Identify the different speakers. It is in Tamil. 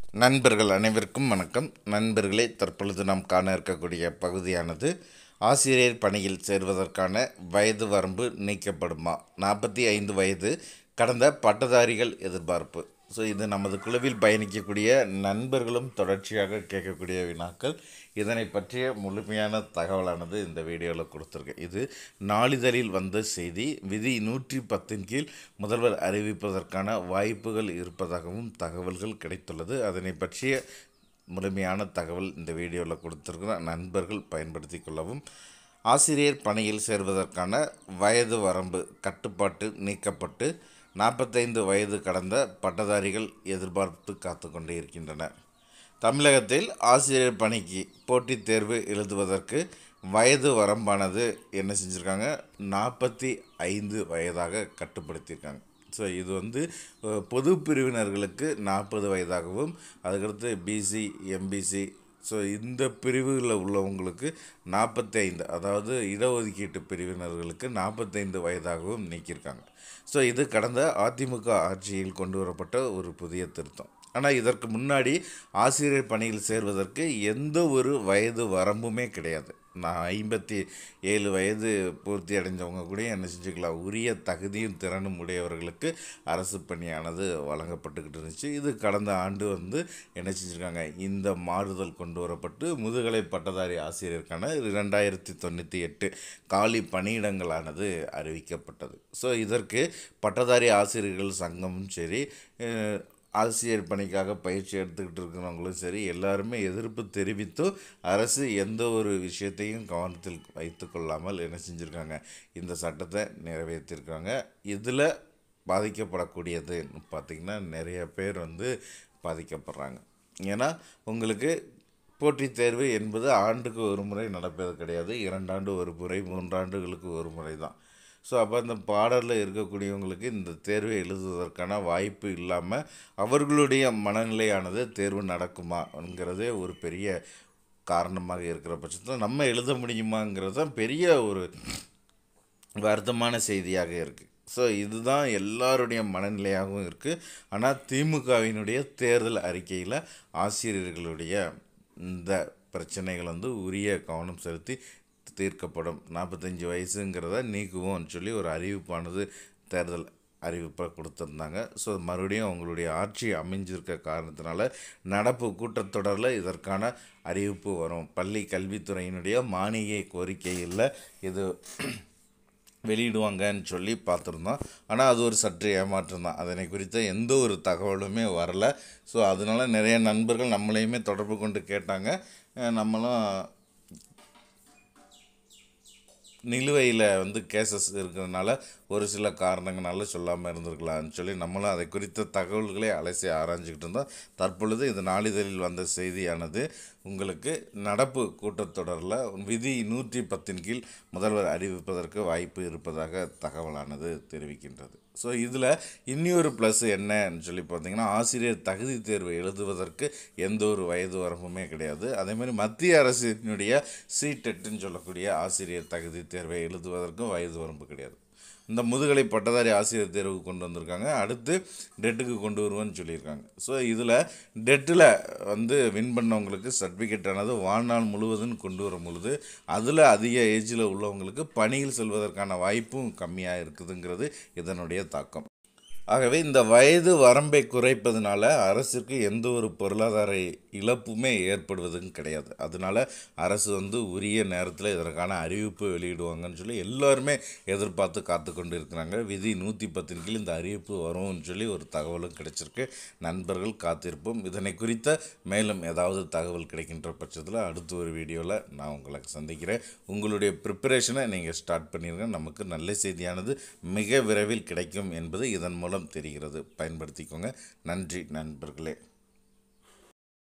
Speaker 1: நண்பர்கள் அனைவருக்கும் வணக்கம் நண்பர்களே தற்பொழுது நாம் காண இருக்கக்கூடிய பகுதியானது ஆசிரியர் பணியில் சேர்வதற்கான வயது வரம்பு நீக்கப்படுமா நாற்பத்தி ஐந்து வயது கடந்த பட்டதாரிகள் எதிர்பார்ப்பு ஸோ இது நமது குழுவில் பயணிக்கக்கூடிய நண்பர்களும் தொடர்ச்சியாக கேட்கக்கூடிய வினாக்கள் இதனை பற்றிய முழுமையான தகவலானது இந்த வீடியோவில் கொடுத்துருக்கேன் இது நாளிதழில் வந்த செய்தி விதி நூற்றி பத்தின் கீழ் முதல்வர் அறிவிப்பதற்கான வாய்ப்புகள் இருப்பதாகவும் தகவல்கள் கிடைத்துள்ளது அதனை பற்றிய முழுமையான தகவல் இந்த வீடியோவில் கொடுத்துருக்குறோம் நண்பர்கள் பயன்படுத்தி கொள்ளவும் ஆசிரியர் பணியில் சேர்வதற்கான வயது வரம்பு கட்டுப்பாட்டு நீக்கப்பட்டு நாற்பத்தைந்து வயது கடந்த பட்டதாரிகள் எதிர்பார்த்து காத்து கொண்டு இருக்கின்றனர் தமிழகத்தில் ஆசிரியர் பணிக்கு போட்டித் தேர்வு எழுதுவதற்கு வயது வரம்பானது என்ன செஞ்சுருக்காங்க நாற்பத்தி ஐந்து வயதாக கட்டுப்படுத்தியிருக்காங்க ஸோ இது வந்து அஹ், பொது பிரிவினர்களுக்கு நாற்பது வயதாகவும் அதுக்கடுத்து பிசி எம்பிசி ஸோ இந்த பிரிவுகளில் உள்ளவங்களுக்கு நாற்பத்தி ஐந்து அதாவது இடஒதுக்கீட்டு பிரிவினர்களுக்கு நாற்பத்தைந்து வயதாகவும் நீக்கியிருக்காங்க ஸோ இது கடந்த அதிமுக ஆட்சியில் கொண்டு வரப்பட்ட ஒரு புதிய திருத்தம் ஆனால் இதற்கு முன்னாடி ஆசிரியர் பணியில் சேர்வதற்கு எந்த ஒரு வயது வரம்புமே கிடையாது நான் ஐம்பத்தி ஏழு வயது பூர்த்தி அடைஞ்சவங்க கூட என்ன செஞ்சுக்கலாம் உரிய தகுதியும் திறனும் உடையவர்களுக்கு அரசு பணியானது வழங்கப்பட்டுக்கிட்டு இருந்துச்சு இது கடந்த ஆண்டு வந்து என்ன செஞ்சுருக்காங்க இந்த மாறுதல் கொண்டு வரப்பட்டு முதுகலை பட்டதாரி ஆசிரியருக்கான ரெண்டாயிரத்தி தொண்ணூற்றி எட்டு காலி பணியிடங்களானது அறிவிக்கப்பட்டது ஸோ இதற்கு பட்டதாரி ஆசிரியர்கள் சங்கமும் சரி அஹ், ஆசிரியர் பணிக்காக பயிற்சி எடுத்துக்கிட்டு இருக்கிறவங்களும் சரி எல்லாருமே எதிர்ப்பு தெரிவித்தும் அரசு எந்த ஒரு விஷயத்தையும் கவனத்தில் வைத்து கொள்ளாமல் என்ன செஞ்சுருக்காங்க இந்த சட்டத்தை நிறைவேற்றிருக்காங்க இதில் பாதிக்கப்படக்கூடியது பார்த்திங்கன்னா நிறைய பேர் வந்து பாதிக்கப்படுறாங்க ஏன்னா உங்களுக்கு போட்டித் தேர்வு என்பது ஆண்டுக்கு ஒரு முறை நடப்பது கிடையாது இரண்டாண்டு ஒரு முறை மூன்றாண்டுகளுக்கு ஒரு முறை தான் ஸோ அப்போ அந்த பாடலில் இருக்கக்கூடியவங்களுக்கு இந்த தேர்வை எழுதுவதற்கான வாய்ப்பு இல்லாமல் அவர்களுடைய மனநிலையானது தேர்வு நடக்குமாங்கிறதே ஒரு பெரிய காரணமாக இருக்கிற பட்சத்தில் நம்ம எழுத முடியுமாங்கிறது தான் பெரிய ஒரு வருத்தமான செய்தியாக இருக்குது ஸோ இதுதான் எல்லாருடைய மனநிலையாகவும் இருக்குது ஆனால் திமுகவினுடைய தேர்தல் அறிக்கையில் ஆசிரியர்களுடைய இந்த பிரச்சனைகள் வந்து உரிய கவனம் செலுத்தி தீர்க்கப்படும் நாற்பத்தஞ்சு வயசுங்கிறத நீக்குவோம்னு சொல்லி ஒரு அறிவிப்பானது தேர்தல் அறிவிப்பை கொடுத்துருந்தாங்க ஸோ மறுபடியும் அவங்களுடைய ஆட்சி அமைஞ்சிருக்க காரணத்தினால நடப்பு கூட்டத்தொடரில் இதற்கான அறிவிப்பு வரும் பள்ளி கல்வித்துறையினுடைய மானிய கோரிக்கையில் இது வெளியிடுவாங்கன்னு சொல்லி பார்த்துருந்தோம் ஆனால் அது ஒரு சற்று ஏமாற்றம் தான் அதனை குறித்த எந்த ஒரு தகவலுமே வரல ஸோ அதனால நிறைய நண்பர்கள் நம்மளையுமே தொடர்பு கொண்டு கேட்டாங்க அஹ் நம்மளும் நிலுவையில் வந்து கேசஸ் இருக்கிறதுனால ஒரு சில காரணங்களால சொல்லாமல் இருந்திருக்கலாம்னு சொல்லி நம்மளும் அதை குறித்த தகவல்களை அலசி ஆராய்ஞ்சிக்கிட்டு இருந்தோம் தற்பொழுது இது நாளிதழில் வந்த செய்தியானது உங்களுக்கு நடப்பு கூட்டத்தொடரில் விதி நூற்றி பத்தின் கீழ் முதல்வர் அறிவிப்பதற்கு வாய்ப்பு இருப்பதாக தகவலானது தெரிவிக்கின்றது ஸோ இதில் இன்னொரு ப்ளஸ் என்னன்னு சொல்லி பார்த்தீங்கன்னா ஆசிரியர் தகுதி தேர்வு எழுதுவதற்கு எந்த ஒரு வயது வரம்புமே கிடையாது அதேமாதிரி மத்திய அரசினுடைய சீட்டெட்டுன்னு சொல்லக்கூடிய ஆசிரியர் தகுதி தேர்வை எழுதுவதற்கும் வயது வரம்பு கிடையாது இந்த முதுகலை பட்டதாரி ஆசிரியர் தேர்வுக்கு கொண்டு வந்திருக்காங்க அடுத்து டெட்டுக்கு கொண்டு வருவோன்னு சொல்லியிருக்காங்க ஸோ இதில் டெட்டில் வந்து வின் பண்ணவங்களுக்கு சர்டிஃபிகேட் ஆனது வாழ்நாள் முழுவதும் கொண்டு வரும் பொழுது அதில் அதிக ஏஜில் உள்ளவங்களுக்கு பணியில் செல்வதற்கான வாய்ப்பும் கம்மியாக இருக்குதுங்கிறது இதனுடைய தாக்கம் ஆகவே இந்த வயது வரம்பை குறைப்பதனால அரசுக்கு எந்த ஒரு பொருளாதார இழப்புமே ஏற்படுவதும் கிடையாது அதனால அரசு வந்து உரிய நேரத்தில் இதற்கான அறிவிப்பு வெளியிடுவாங்கன்னு சொல்லி எல்லாருமே எதிர்பார்த்து காத்து கொண்டு இருக்கிறாங்க விதி நூற்றி பத்தின் கீழ் இந்த அறிவிப்பு வரும்னு சொல்லி ஒரு தகவலும் கிடைச்சிருக்கு நண்பர்கள் காத்திருப்போம் இதனை குறித்த மேலும் ஏதாவது தகவல் கிடைக்கின்ற பட்சத்தில் அடுத்த ஒரு வீடியோவில் நான் உங்களை சந்திக்கிறேன் உங்களுடைய ப்ரிப்பரேஷனை நீங்கள் ஸ்டார்ட் பண்ணிடுங்க நமக்கு நல்ல செய்தியானது மிக விரைவில் கிடைக்கும் என்பது இதன் மூலம் தெரிகிறது பயன்படுத்திக்கோங்க நன்றி நண்பர்களே